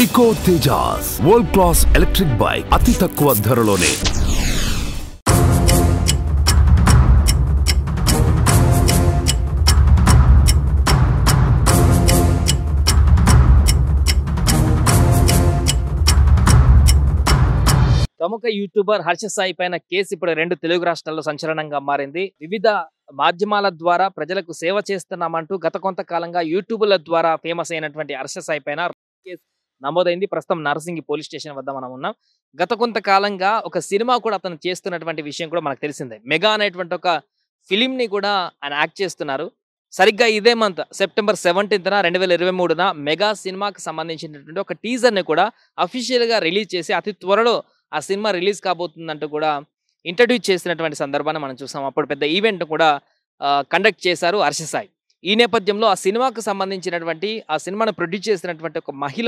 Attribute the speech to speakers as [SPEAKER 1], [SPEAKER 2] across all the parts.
[SPEAKER 1] ఇకో Tejas world class electric bike అతి తక్కువ ధరలోనే
[SPEAKER 2] ప్రముఖ యూట్యూబర్ హర్ష సాయి పైన కేసు ఇప్పుడు రెండు తెలుగు రాష్ట్రాల్లో సంచలనంగా మారింది వివిధ మాధ్యమాల ద్వారా ప్రజలకు సేవ చేస్తున్నామంటూ గత కొంతకాలంగా యూట్యూబ్ల ద్వారా ఫేమస్ అయినటువంటి హర్ష సాయి పైన కేసు నమోదైంది ప్రస్తుతం నరసింగి పోలీస్ స్టేషన్ వద్ద మనం ఉన్నాం గత కొంతకాలంగా ఒక సినిమా కూడా అతను చేస్తున్నటువంటి విషయం కూడా మనకు తెలిసిందే మెగా అనేటువంటి ఒక ఫిలిం ని కూడా ఆయన యాక్ట్ చేస్తున్నారు సరిగ్గా ఇదే మంత్ సెప్టెంబర్ సెవెంటీన్త్న రెండు వేల ఇరవై మూడున మెగా సినిమాకి సంబంధించినటువంటి ఒక టీజర్ ని కూడా అఫీషియల్ గా రిలీజ్ చేసి అతి త్వరలో ఆ సినిమా రిలీజ్ కాబోతుందంటూ కూడా ఇంట్రడ్యూస్ చేసినటువంటి సందర్భాన్ని మనం చూసాం అప్పుడు పెద్ద ఈవెంట్ కూడా కండక్ట్ చేశారు హర్ష సాయి ఈ నేపథ్యంలో ఆ సినిమాకు సంబంధించినటువంటి ఆ సినిమాను ప్రొడ్యూస్ చేసినటువంటి ఒక మహిళ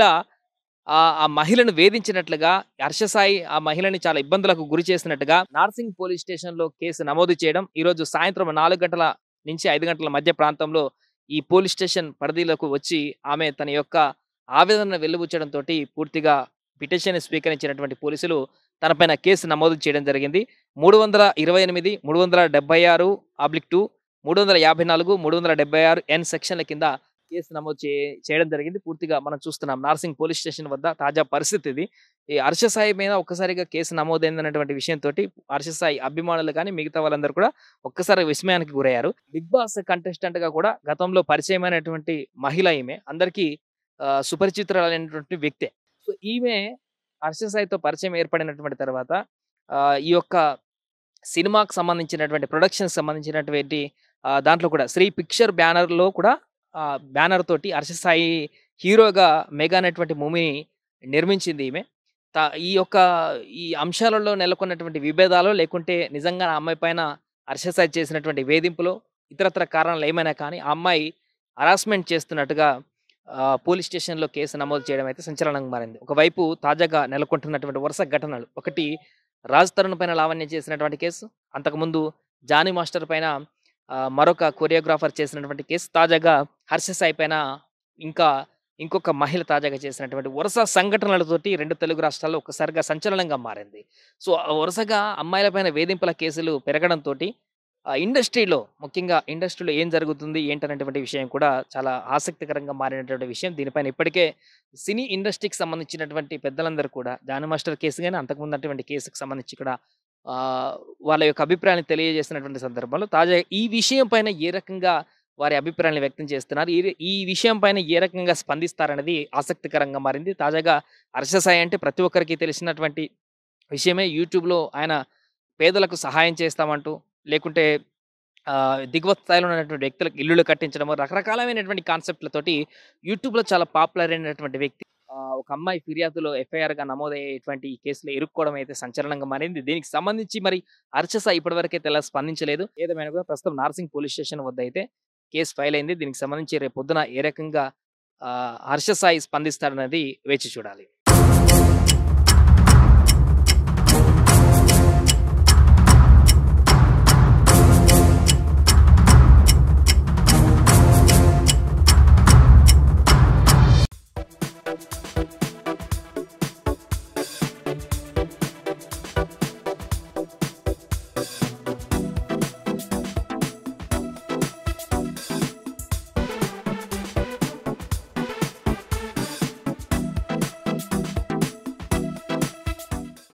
[SPEAKER 2] ఆ ఆ మహిళను వేధించినట్లుగా హర్ష సాయి ఆ మహిళని చాలా ఇబ్బందులకు గురి చేసినట్టుగా నార్సింగ్ పోలీస్ స్టేషన్ లో కేసు నమోదు చేయడం ఈ రోజు సాయంత్రం నాలుగు గంటల నుంచి ఐదు గంటల మధ్య ప్రాంతంలో ఈ పోలీస్ స్టేషన్ పరిధిలోకి వచ్చి ఆమె తన యొక్క ఆవేదన వెలుబుచ్చడంతో పూర్తిగా పిటిషన్ స్వీకరించినటువంటి పోలీసులు తనపైన కేసు నమోదు చేయడం జరిగింది మూడు వందల ఇరవై ఎనిమిది మూడు వందల డెబ్బై ఆరు ఆబ్లిక్ టూ మూడు వందల యాభై నాలుగు మూడు వందల డెబ్బై ఆరు ఎన్ సెక్షన్ల కింద కేసు నమోదు చే చేయడం జరిగింది పూర్తిగా మనం చూస్తున్నాం నార్సింగ్ పోలీస్ స్టేషన్ వద్ద తాజా పరిస్థితి ఇది ఈ హర్ష సాయి మీద ఒక్కసారిగా కేసు నమోదైందన్నటువంటి విషయంతో హర్ష సాయి అభిమానులు కానీ మిగతా వాళ్ళందరూ కూడా ఒక్కసారి విస్మయానికి గురయ్యారు బిగ్ బాస్ కంటెస్టెంట్ గా కూడా గతంలో పరిచయమైనటువంటి మహిళ ఈమె అందరికీ ఆ, సుపరిచితురాలైనటువంటి వ్యక్తే సో ఈమె హర్ష సాయితో పరిచయం ఏర్పడినటువంటి తర్వాత ఆ, ఈ యొక్క సినిమాకు సంబంధించినటువంటి ప్రొడక్షన్ సంబంధించినటువంటి ఆ, దాంట్లో కూడా శ్రీ పిక్చర్ బ్యానర్ లో కూడా బ్యానర్ తోటి హర్ష సాయి హీరోగా మెగా అనేటువంటి మూవీని నిర్మించింది ఈమె తా- ఈ యొక్క ఈ అంశాలలో నెలకొన్నటువంటి విభేదాలు లేకుంటే నిజంగా ఆ అమ్మాయి పైన హర్ష సాయి చేసినటువంటి వేధింపులో ఇతరత్ర కారణాలు ఏమైనా కానీ ఆ అమ్మాయి హరాస్మెంట్ చేస్తున్నట్టుగా ఆ, పోలీస్ స్టేషన్లో కేసు నమోదు చేయడం అయితే సంచలనంగా మారింది ఒకవైపు తాజాగా నెలకొంటున్నటువంటి వరుస ఘటనలు ఒకటి రాజ్ తరుణ్ పైన లావణ్య చేసినటువంటి కేసు అంతకుముందు జానీ మాస్టర్ పైన ఆ, మరొక కొరియోగ్రాఫర్ చేసినటువంటి కేసు తాజాగా హర్ష సాయి పైన ఇంకా ఇంకొక మహిళ తాజాగా చేసినటువంటి వరుస సంఘటనలతోటి రెండు తెలుగు రాష్ట్రాల్లో ఒక్కసారిగా సంచలనంగా మారింది సో ఆ వరుసగా అమ్మాయిలపైన వేధింపుల కేసులు పెరగడంతో ఇండస్ట్రీలో ముఖ్యంగా ఇండస్ట్రీలో ఏం జరుగుతుంది ఏంటనేటువంటి విషయం కూడా చాలా ఆసక్తికరంగా మారినటువంటి విషయం దీనిపైన ఇప్పటికే సినీ ఇండస్ట్రీకి సంబంధించినటువంటి పెద్దలందరూ కూడా జానీ మాస్టర్ కేసు కానీ అంతకుముందు అటువంటి కేసుకు సంబంధించి కూడా ఆ, వాళ్ళ యొక్క అభిప్రాయాన్ని తెలియజేసినటువంటి సందర్భంలో తాజా ఈ విషయం పైన ఏ రకంగా వారి అభిప్రాయాన్ని వ్యక్తం చేస్తున్నారు ఈ ఈ విషయం పైన ఏ రకంగా స్పందిస్తారనేది ఆసక్తికరంగా మారింది తాజాగా హర్ష సాయి అంటే ప్రతి ఒక్కరికి తెలిసినటువంటి విషయమే యూట్యూబ్లో ఆయన పేదలకు సహాయం చేస్తామంటూ లేకుంటే ఆ, దిగువ స్థాయిలో ఉన్నటువంటి వ్యక్తులకు ఇల్లులు కట్టించడం రకరకాలమైనటువంటి కాన్సెప్ట్లతోటి యూట్యూబ్లో చాలా పాపులర్ అయినటువంటి వ్యక్తి ఆ, ఒక అమ్మాయి ఫిర్యాదులో ఎఫ్ఐఆర్ గా నమోదయ్యేటువంటి ఈ కేసులో ఇరుక్కోవడం అయితే సంచలనంగా మారింది దీనికి సంబంధించి మరి హర్షస ఇప్పటివరకే తెల్ల స్పందించలేదు ఏదేమైనా కూడా ప్రస్తుతం నార్సింగ్ పోలీస్ స్టేషన్ వద్ద అయితే కేసు ఫైల్ అయింది దీనికి సంబంధించి రేపు పొద్దున ఏ రకంగా ఆ, హర్ష సాయి స్పందిస్తాడన్నది వేచి చూడాలి